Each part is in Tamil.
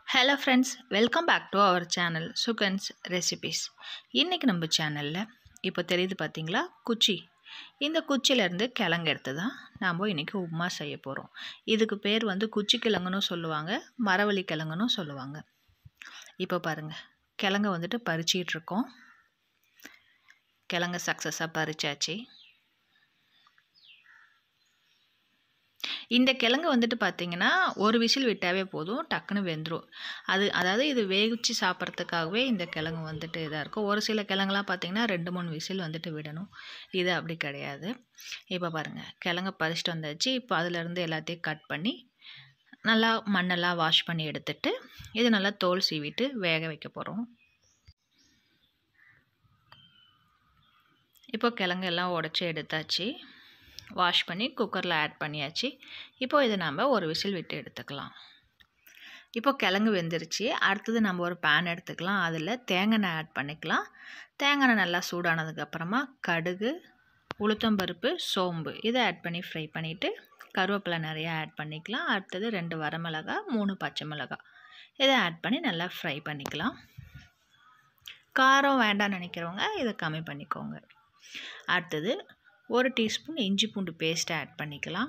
hello friends welcome back to our channel Sugan's recipes இன்றைக்கி நம்ம சேனலில் இப்போ தெரியுது பார்த்தீங்களா குச்சி இந்த குச்சியிலேருந்து கிழங்கு எடுத்து தான் நாம் இன்றைக்கி உப்புமா செய்ய போகிறோம் இதுக்கு பேர் வந்து குச்சி கிழங்குன்னு சொல்லுவாங்க மரவள்ளி கிழங்குன்னு சொல்லுவாங்க இப்போ பாருங்கள் கிழங்க வந்துட்டு பறிச்சிட்டு இருக்கோம் கிழங்கு சக்ஸஸாக பறிச்சாச்சு இந்த கிழங்கு வந்துட்டு பார்த்தீங்கன்னா ஒரு விசில் விட்டாவே போதும் டக்குன்னு வெந்துடும் அது அதாவது இது வேவிச்சு சாப்பிட்றதுக்காகவே இந்த கிழங்கு வந்துட்டு இதாக இருக்கும் ஒரு சில கிழங்குலாம் பார்த்தீங்கன்னா ரெண்டு மூணு விசில் வந்துட்டு விடணும் இது அப்படி கிடையாது இப்போ பாருங்கள் கிழங்க பறிச்சிட்டு வந்தாச்சு இப்போ அதிலேருந்து எல்லாத்தையும் கட் பண்ணி நல்லா மண்ணெல்லாம் வாஷ் பண்ணி எடுத்துட்டு இது நல்லா தோல் சீவிட்டு வேக வைக்க போகிறோம் இப்போ கிழங்கு எல்லாம் உடச்சி எடுத்தாச்சு வாஷ் பண்ணி குக்கரில் ஆட் பண்ணியாச்சு இப்போ இதை நம்ம ஒரு விசில் விட்டு எடுத்துக்கலாம் இப்போ கிழங்கு வெந்துருச்சு அடுத்தது நம்ம ஒரு பேன் எடுத்துக்கலாம் அதில் தேங்காய் எண்ணெய் ஆட் பண்ணிக்கலாம் தேங்காய் எண்ணெய் நல்லா சூடானதுக்கப்புறமா கடுகு உளுத்தம்பருப்பு சோம்பு இதை ஆட் பண்ணி ஃப்ரை பண்ணிவிட்டு கருவேப்பிலை நிறையா ஆட் பண்ணிக்கலாம் அடுத்தது ரெண்டு வரமிளகா மூணு பச்சை மிளகாய் இதை ஆட் பண்ணி நல்லா ஃப்ரை பண்ணிக்கலாம் காரம் வேண்டாம்னு நினைக்கிறவங்க இதை கம்மி பண்ணிக்கோங்க அடுத்தது ஒரு டீஸ்பூன் இஞ்சி பூண்டு பேஸ்ட்டை ஆட் பண்ணிக்கலாம்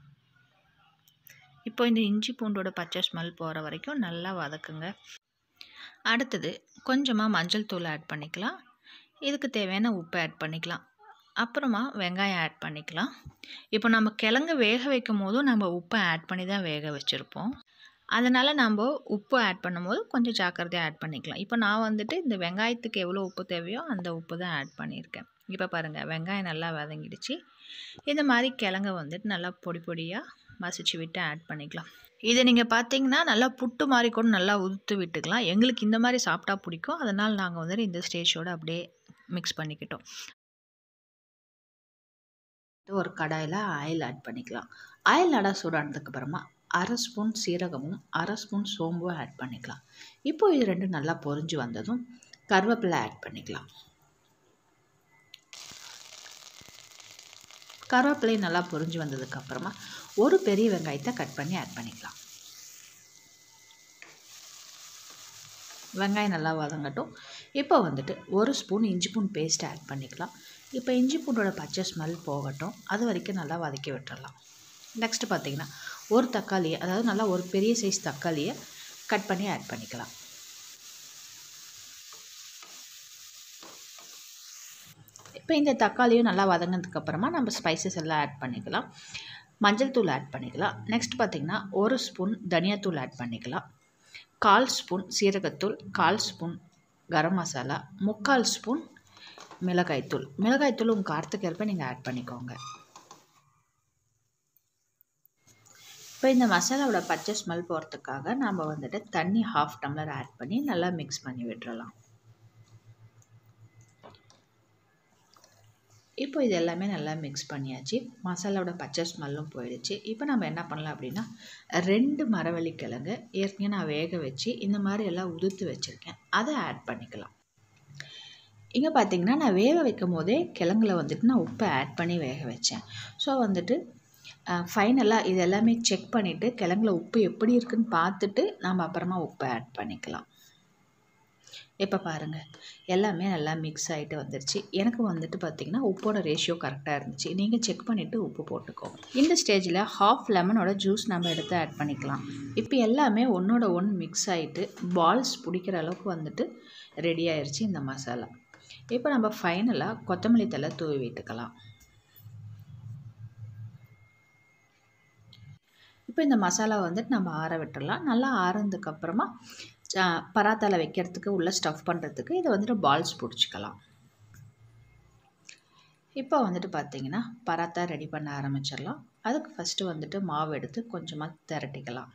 இப்போ இந்த இஞ்சி பூண்டோட பச்சை ஸ்மெல் போகிற வரைக்கும் நல்லா வதக்குங்க அடுத்தது கொஞ்சமாக மஞ்சள் தூள் ஆட் பண்ணிக்கலாம் இதுக்கு தேவையான உப்பு ஆட் பண்ணிக்கலாம் அப்புறமா வெங்காயம் ஆட் பண்ணிக்கலாம் இப்போ நம்ம கிழங்கு வேக வைக்கும் போதும் நம்ம உப்பை ஆட் பண்ணி தான் வேக வச்சுருப்போம் அதனால் நம்ம உப்பு ஆட் பண்ணும்போது கொஞ்சம் ஜாக்கிரதையாக ஆட் பண்ணிக்கலாம் இப்போ நான் வந்துட்டு இந்த வெங்காயத்துக்கு எவ்வளோ உப்பு தேவையோ அந்த உப்பு தான் ஆட் பண்ணியிருக்கேன் இப்போ பாருங்கள் வெங்காயம் நல்லா வதங்கிடுச்சு இந்த மாதிரி கிழங்க வந்துட்டு நல்லா பொடி பொடியாக மசிச்சு விட்டு ஆட் பண்ணிக்கலாம் இதை நீங்கள் பார்த்தீங்கன்னா நல்லா புட்டு மாதிரி கூட நல்லா உதுத்து விட்டுக்கலாம் எங்களுக்கு இந்த மாதிரி சாப்பிட்டா பிடிக்கும் அதனால் நாங்கள் வந்துட்டு இந்த ஸ்டேஜோடு அப்படியே மிக்ஸ் பண்ணிக்கிட்டோம் ஒரு கடாயில் ஆயில் ஆட் பண்ணிக்கலாம் ஆயில் அடா சூடானதுக்கப்புறமா அரை ஸ்பூன் சீரகமும் அரை ஸ்பூன் சோம்பும் ஆட் பண்ணிக்கலாம் இப்போது இது ரெண்டும் நல்லா பொரிஞ்சு வந்ததும் கருவேப்பிலை ஆட் பண்ணிக்கலாம் கருவேப்பிலை நல்லா பொரிஞ்சு வந்ததுக்கப்புறமா ஒரு பெரிய வெங்காயத்தை கட் பண்ணி ஆட் பண்ணிக்கலாம் வெங்காயம் நல்லா வதங்கட்டும் இப்போ வந்துட்டு ஒரு ஸ்பூன் இஞ்சி பூண்டு பேஸ்ட் ஆட் பண்ணிக்கலாம் இப்போ இஞ்சி பூண்டோட பச்சை ஸ்மெல் போகட்டும் அது வரைக்கும் நல்லா வதக்கி விட்டுறலாம் நெக்ஸ்ட்டு பார்த்தீங்கன்னா ஒரு தக்காளியை அதாவது நல்லா ஒரு பெரிய சைஸ் தக்காளியை கட் பண்ணி ஆட் பண்ணிக்கலாம் இப்போ இந்த தக்காளியும் நல்லா வதங்கினதுக்கப்புறமா நம்ம ஸ்பைசஸ் எல்லாம் ஆட் பண்ணிக்கலாம் மஞ்சள் தூள் ஆட் பண்ணிக்கலாம் நெக்ஸ்ட் பார்த்திங்கன்னா ஒரு ஸ்பூன் தனியாத்தூள் ஆட் பண்ணிக்கலாம் கால் ஸ்பூன் சீரகத்தூள் கால் ஸ்பூன் கரம் மசாலா முக்கால் ஸ்பூன் மிளகாய்த்தூள் மிளகாய்த்தூள் உங்கள் காரத்துக்கு ஏற்ப நீங்கள் ஆட் பண்ணிக்கோங்க இப்போ இந்த மசாலாவோட பச்சை ஸ்மெல் போகிறதுக்காக நம்ம வந்துட்டு தண்ணி ஹாஃப் டம்ளர் ஆட் பண்ணி நல்லா மிக்ஸ் பண்ணி விட்டுறலாம் இப்போ இது எல்லாமே நல்லா மிக்ஸ் பண்ணியாச்சு மசாலாவோட பச்சை ஸ்மெல்லும் போயிடுச்சு இப்போ நம்ம என்ன பண்ணலாம் அப்படின்னா ரெண்டு மரவள்ளி கிழங்கு ஏற்கனவே நான் வேக வச்சு இந்த மாதிரி எல்லாம் உதுத்து வச்சுருக்கேன் அதை ஆட் பண்ணிக்கலாம் இங்கே பார்த்தீங்கன்னா நான் வேக வைக்கும் போதே கிழங்குல வந்துட்டு நான் உப்பை ஆட் பண்ணி வேக வச்சேன் ஸோ வந்துட்டு ஃபைனலாக இது எல்லாமே செக் பண்ணிவிட்டு கிழங்குல உப்பு எப்படி இருக்குன்னு பார்த்துட்டு நம்ம அப்புறமா உப்பை ஆட் பண்ணிக்கலாம் இப்போ பாருங்கள் எல்லாமே நல்லா மிக்ஸ் ஆகிட்டு வந்துருச்சு எனக்கு வந்துட்டு பார்த்திங்கன்னா உப்போட ரேஷியோ கரெக்டாக இருந்துச்சு நீங்கள் செக் பண்ணிவிட்டு உப்பு போட்டுக்கோங்க இந்த ஸ்டேஜில் ஹாஃப் லெமனோட ஜூஸ் நம்ம எடுத்து ஆட் பண்ணிக்கலாம் இப்போ எல்லாமே ஒன்றோட ஒன்று மிக்ஸ் ஆகிட்டு பால்ஸ் பிடிக்கிற அளவுக்கு வந்துட்டு ரெடி ஆயிடுச்சு இந்த மசாலா இப்போ நம்ம ஃபைனலாக கொத்தமல்லி தலை தூவி விட்டுக்கலாம் இப்போ இந்த மசாலா வந்துட்டு நம்ம ஆற விட்டுடலாம் நல்லா ஆறுனதுக்கப்புறமா பராத்தாவில் வைக்கிறதுக்கு உள்ள ஸ்டஃப் பண்ணுறதுக்கு இதை வந்துட்டு பால்ஸ் பிடிச்சிக்கலாம் இப்போ வந்துட்டு பார்த்திங்கன்னா பராத்தா ரெடி பண்ண ஆரம்பிச்சிடலாம் அதுக்கு ஃபஸ்ட்டு வந்துட்டு மாவு எடுத்து கொஞ்சமாக திரட்டிக்கலாம்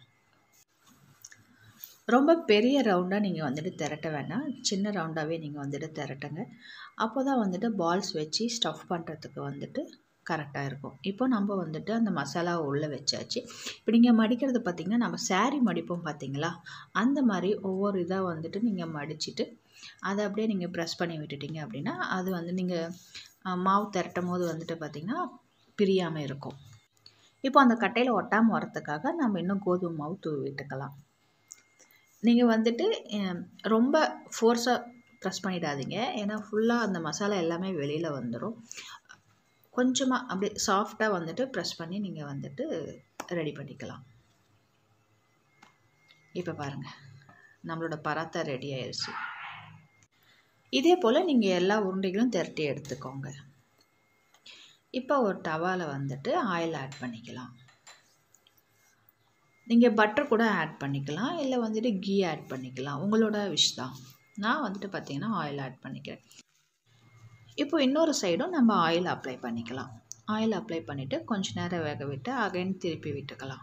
ரொம்ப பெரிய ரவுண்டாக நீங்கள் வந்துட்டு திரட்ட வேண்டாம் சின்ன ரவுண்டாகவே நீங்கள் வந்துட்டு திரட்டுங்க அப்போ தான் வந்துட்டு பால்ஸ் வச்சு ஸ்டஃப் பண்ணுறதுக்கு வந்துட்டு கரெக்டாக இருக்கும் இப்போ நம்ம வந்துட்டு அந்த மசாலாவை உள்ளே வச்சாச்சு இப்போ நீங்கள் மடிக்கிறது பார்த்திங்கன்னா நம்ம சாரீ மடிப்போம் பார்த்தீங்களா அந்த மாதிரி ஒவ்வொரு இதாக வந்துட்டு நீங்கள் மடிச்சுட்டு அதை அப்படியே நீங்கள் ப்ரெஸ் பண்ணி விட்டுட்டீங்க அப்படின்னா அது வந்து நீங்கள் மாவு திரட்டும் போது வந்துட்டு பார்த்திங்கன்னா பிரியாமல் இருக்கும் இப்போ அந்த கட்டையில் ஒட்டாமல் வரத்துக்காக நம்ம இன்னும் கோதுமை மாவு தூவி விட்டுக்கலாம் நீங்கள் வந்துட்டு அஹ், ரொம்ப ஃபோர்ஸாக ப்ரெஸ் பண்ணிடாதீங்க ஏன்னா ஃபுல்லாக அந்த மசாலா எல்லாமே வெளியில் வந்துடும் கொஞ்சமாக அப்படியே சாஃப்டாக வந்துட்டு ப்ரெஸ் பண்ணி நீங்கள் வந்துட்டு ரெடி பண்ணிக்கலாம் இப்போ பாருங்கள் நம்மளோட பராத்தா ரெடி ஆயிடுச்சு இதே போல் நீங்கள் எல்லா உருண்டைகளும் திரட்டி எடுத்துக்கோங்க இப்போ ஒரு டவாவில் வந்துட்டு ஆயில் ஆட் பண்ணிக்கலாம் நீங்கள் பட்டர் கூட ஆட் பண்ணிக்கலாம் இல்லை வந்துட்டு கீ ஆட் பண்ணிக்கலாம் உங்களோட விஷ் தான் நான் வந்துட்டு பார்த்தீங்கன்னா ஆயில் ஆட் பண்ணிக்கிறேன் இப்போ இன்னொரு சைடும் நம்ம ஆயில் அப்ளை பண்ணிக்கலாம் ஆயில் அப்ளை பண்ணிவிட்டு கொஞ்ச நேரம் வேக விட்டு அகைன் திருப்பி விட்டுக்கலாம்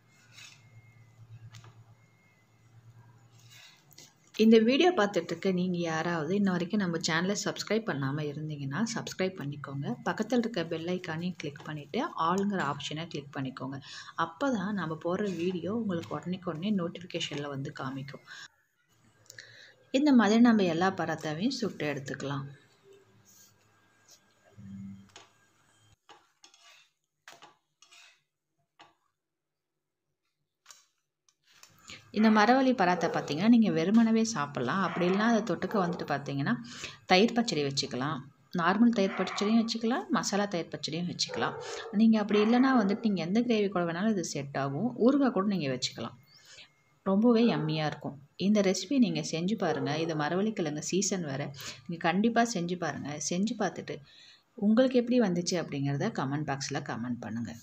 இந்த வீடியோ பார்த்துட்ருக்க நீங்கள் யாராவது இன்ன வரைக்கும் நம்ம சேனலை சப்ஸ்கிரைப் பண்ணாமல் இருந்தீங்கன்னா சப்ஸ்கிரைப் பண்ணிக்கோங்க பக்கத்தில் இருக்க பெல் ஐக்கானையும் கிளிக் பண்ணிவிட்டு ஆளுங்கிற ஆப்ஷனை கிளிக் பண்ணிக்கோங்க அப்போ தான் நம்ம போடுற வீடியோ உங்களுக்கு உடனே உடனே நோட்டிஃபிகேஷனில் வந்து காமிக்கும் இந்த மாதிரி நம்ம எல்லா பராத்தாவையும் சுட்டு எடுத்துக்கலாம் இந்த மரவள்ளி பராத்தா பார்த்தீங்கன்னா நீங்கள் வெறுமனவே சாப்பிட்லாம் அப்படி இல்லைனா அதை தொட்டுக்க வந்துட்டு பார்த்தீங்கன்னா தயிர் பச்சடி வச்சுக்கலாம் நார்மல் தயிர் பச்சடியும் வச்சுக்கலாம் மசாலா தயிர் பச்சடியும் வச்சுக்கலாம் நீங்கள் அப்படி இல்லைனா வந்துட்டு நீங்கள் எந்த கிரேவி கூட வேணாலும் இது செட் ஆகும் ஊறுகாய் கூட நீங்கள் வச்சுக்கலாம் ரொம்பவே யம்மியாக இருக்கும் இந்த ரெசிபி நீங்கள் செஞ்சு பாருங்கள் இது மரவள்ளிக்கிழங்கு சீசன் வேறு நீங்கள் கண்டிப்பாக செஞ்சு பாருங்கள் செஞ்சு பார்த்துட்டு உங்களுக்கு எப்படி வந்துச்சு அப்படிங்கிறத கமெண்ட் பாக்ஸில் கமெண்ட் பண்ணுங்கள்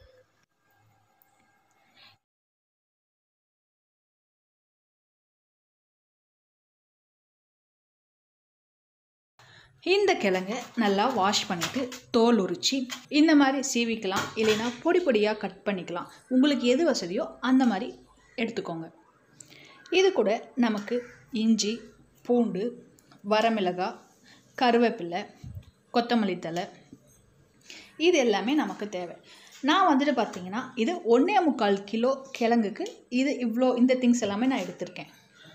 இந்த கிழங்கு நல்லா வாஷ் பண்ணிவிட்டு தோல் உரித்து இந்த மாதிரி சீவிக்கலாம் இல்லைன்னா பொடி பொடியாக கட் பண்ணிக்கலாம் உங்களுக்கு எது வசதியோ அந்த மாதிரி எடுத்துக்கோங்க இது கூட நமக்கு இஞ்சி பூண்டு வரமிளகாய் கருவேப்பிலை கொத்தமல்லி தழை இது எல்லாமே நமக்கு தேவை நான் வந்துட்டு பார்த்தீங்கன்னா இது ஒன்றே முக்கால் கிலோ கிழங்குக்கு இது இவ்வளோ இந்த திங்ஸ் எல்லாமே நான் எடுத்திருக்கேன்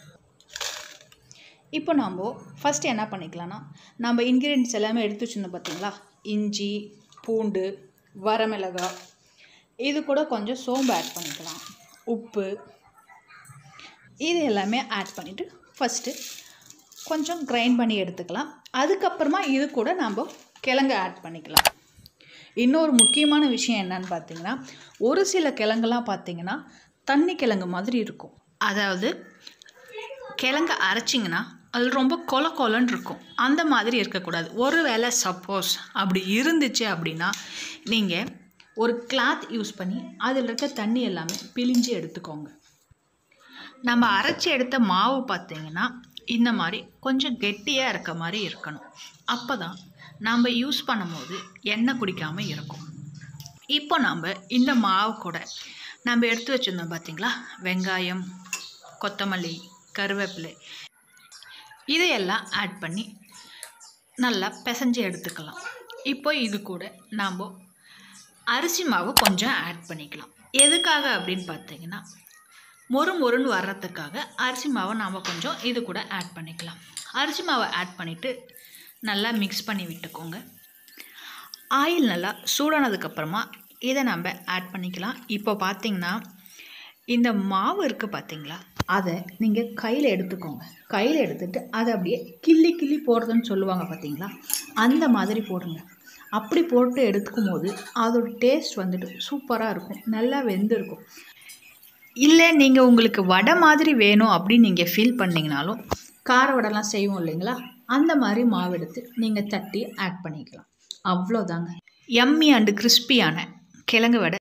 இப்போ நாம் ஃபஸ்ட்டு என்ன பண்ணிக்கலாம்னா நம்ம இன்க்ரீடியன்ஸ் எல்லாமே எடுத்து வச்சுருந்தோம் பார்த்தீங்களா இஞ்சி பூண்டு வரமிளகாய் இது கூட கொஞ்சம் சோம்பு ஆட் பண்ணிக்கலாம் உப்பு இது எல்லாமே ஆட் பண்ணிவிட்டு ஃபஸ்ட்டு கொஞ்சம் கிரைண்ட் பண்ணி எடுத்துக்கலாம் அதுக்கப்புறமா இது கூட நம்ம கிழங்கு ஆட் பண்ணிக்கலாம் இன்னொரு முக்கியமான விஷயம் என்னன்னு பார்த்தீங்கன்னா ஒரு சில கிழங்கெல்லாம் பார்த்தீங்கன்னா தண்ணி கிழங்கு மாதிரி இருக்கும் அதாவது கிழங்கு அரைச்சிங்கன்னா அது ரொம்ப கொல கொலன்னு இருக்கும் அந்த மாதிரி இருக்கக்கூடாது ஒருவேளை சப்போஸ் அப்படி இருந்துச்சு அப்படின்னா நீங்கள் ஒரு கிளாத் யூஸ் பண்ணி அதில் இருக்க தண்ணி எல்லாமே பிழிஞ்சு எடுத்துக்கோங்க நம்ம அரைச்சி எடுத்த மாவு பார்த்தீங்கன்னா இந்த மாதிரி கொஞ்சம் கெட்டியாக இருக்க மாதிரி இருக்கணும் அப்போ தான் நம்ம யூஸ் பண்ணும்போது எண்ணெய் குடிக்காமல் இருக்கும் இப்போ நம்ம இந்த மாவு கூட நம்ம எடுத்து வச்சுருந்தோம் பார்த்தீங்களா வெங்காயம் கொத்தமல்லி கருவேப்பிலை இதையெல்லாம் ஆட் பண்ணி நல்லா பிசைஞ்சு எடுத்துக்கலாம் இப்போ இது கூட நாம் அரிசி மாவு கொஞ்சம் ஆட் பண்ணிக்கலாம் எதுக்காக அப்படின்னு பார்த்தீங்கன்னா மொறு மொறுன்னு வர்றதுக்காக அரிசி மாவை நாம் கொஞ்சம் இது கூட ஆட் பண்ணிக்கலாம் அரிசி மாவை ஆட் பண்ணிவிட்டு நல்லா மிக்ஸ் பண்ணி விட்டுக்கோங்க ஆயில் நல்லா சூடானதுக்கப்புறமா இதை நம்ம ஆட் பண்ணிக்கலாம் இப்போ பார்த்தீங்கன்னா இந்த மாவு இருக்குது பார்த்தீங்களா அதை நீங்கள் கையில் எடுத்துக்கோங்க கையில் எடுத்துட்டு அதை அப்படியே கிள்ளி கிள்ளி போடுறதுன்னு சொல்லுவாங்க பார்த்தீங்களா அந்த மாதிரி போடுங்க அப்படி போட்டு எடுத்துக்கும் போது அதோட டேஸ்ட் வந்துட்டு சூப்பராக இருக்கும் நல்லா வெந்திருக்கும் இல்லை நீங்கள் உங்களுக்கு வடை மாதிரி வேணும் அப்படின்னு நீங்கள் ஃபீல் பண்ணிங்கனாலும் கார வடைலாம் செய்வோம் இல்லைங்களா அந்த மாதிரி மாவு எடுத்து நீங்கள் தட்டி ஆட் பண்ணிக்கலாம் அவ்வளோதாங்க எம்மி அண்டு கிறிஸ்பியான கிழங்கு வடை